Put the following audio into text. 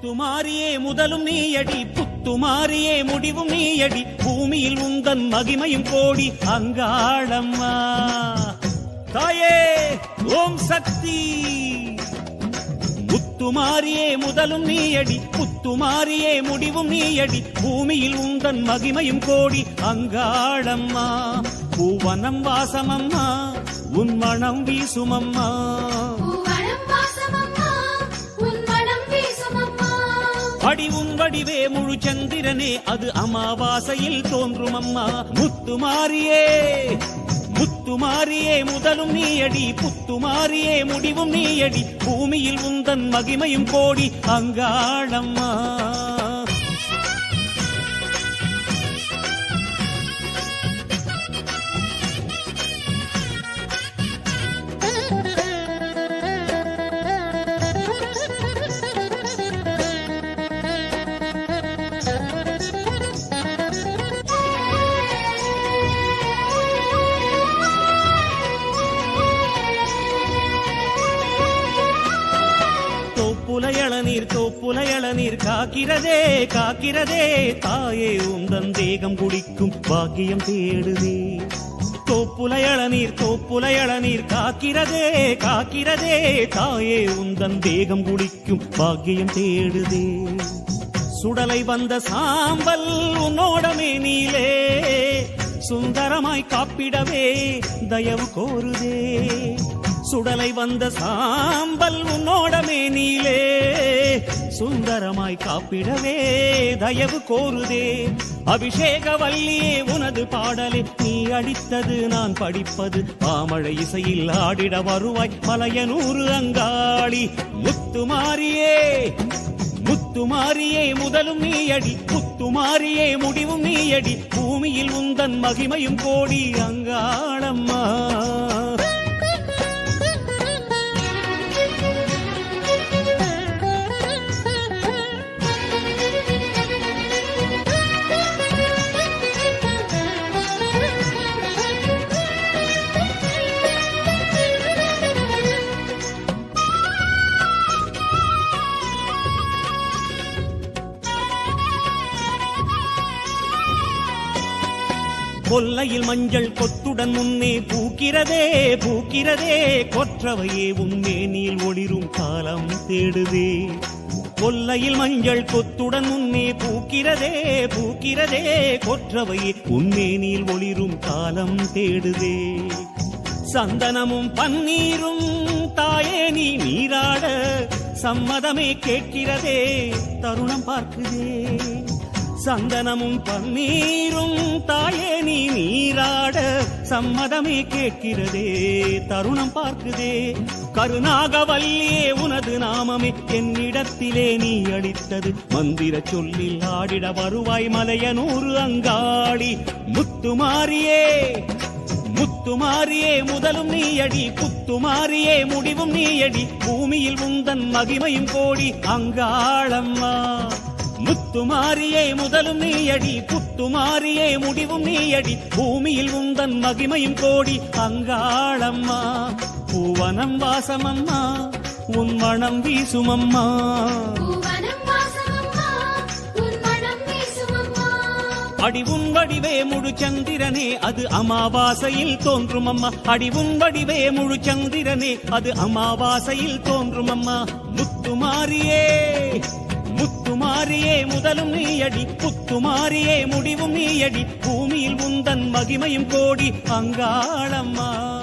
முத்துமாரியே முதலும் நீயடி புத்துமாரியே முடிவும் நீயடி பூமியில் உந்தன் மகிமையும் கோடி அங்காளம்மா தாயே ஓம் சக்தி முத்துமாரியே முதலும் நீயடி புத்துமாரியே முடிவும் நீயடி பூமியில் உந்தன் மகிமையும் கோடி அங்காளம்மா பூவனம் வாசமம்மா உன் மனம் வீசுமம்மா பூவனம் வாசமம்மா, உன் மனம் வீசுமம்மா. அடி உன் வடிவே முழு சந்திரனே அது அமாவாசையில் தோன்றும் அம்மா முத்துமாரியே முத்துமாரியே முதலும் நீயடி புத்துமாரியே முடிவும் நீயடி பூமியில் உந்தன் மகிமையும் கோடி அங்காளம்மா தோப்புல இளநீர் தோப்புல இளநீர் காக்கிறதே காக்கிறதே தாயே உந்தன் தேகம் குடிக்கும் பாக்கியம் தேடுதே தோப்புல இளநீர் தோப்புல இளநீர் காக்கிறதே காக்கிறதே தாயே உந்தன் தேகம் குடிக்கும் பாக்கியம் தேடுதே சுடலை வந்த சாம்பல் உன்னோடமே நீலே சுந்தரமாய் காப்பிடவே தயவு கோருதே சுடலை வந்த சாம்பல் உன்னோடமே நீலே சுந்தரமாய் காப்பிடவே தயவு கோருதே அபிஷேக வல்லியே உனது பாடலே நீ அடித்தது நான் படிப்பது பாமழை இசையில் ஆடிட வருவாய் மலையனூறு அங்காளி முத்துமாரியே முத்துமாரியே முதலும் நீயடி புத்துமாரியே முடிவும் நீயடி பூமியில் உந்தன் மகிமையும் கோடி அங்காளம்மா கொல்லையில் மஞ்சள் கொத்துடன் முன்னே பூக்கிறதே பூக்கிறதே கொற்றவையே உன்மேனியில் ஒளிரும் காலம் தேடுதே கொல்லையில் மஞ்சள் கொத்துடன் முன்னே பூக்கிறதே பூக்கிறதே கொற்றவையே உன்மேனியில் ஒளிரும் காலம் தேடுதே சந்தனமும் பன்னீரும் தாயே நீ நீராட சம்மதமே கேட்கிறதே தருணம் பார்க்குதே சந்தனமும் பன்னீரும் தாயே நீ நீராட சம்மதமே கேட்கிறதே தருணம் பார்க்குதே கருணாகவல்லியே உனது நாமமே என்னிடத்திலே நீ அளித்தது மந்திர சொல்லில் ஆடிட வருவாய் மலையனூறு அங்காளி முத்துமாரியே முத்துமாரியே முதலும் நீயடி புத்துமாரியே முடிவும் நீயடி பூமியில் உந்தன் மகிமையும் கோடி அங்காளம்மா முத்துமாரியே முதலும் நீயடி புத்துமாரியே முடிவும் நீயடி பூமியில் உந்தன் மகிமையும் கோடி அங்காளம்மா பூவனம் வாசமம்மா உன் மனம் வீசுமம்மா பூவனம் வாசமம்மா, உன் மனம் வீசுமம்மா. அடிவுன் வடிவே முழு சந்திரனே அது அமாவாசையில் தோன்றும் அம்மா அடிவுன் வடிவே முழு சந்திரனே அது அமாவாசையில் தோன்றும் அம்மா முத்துமாரியே முத்துமாரியே முதலும் நீயடி புத்துமாரியே முடிவும் நீயடி பூமியில் உந்தன் மகிமையும் கோடி அங்காளம்மா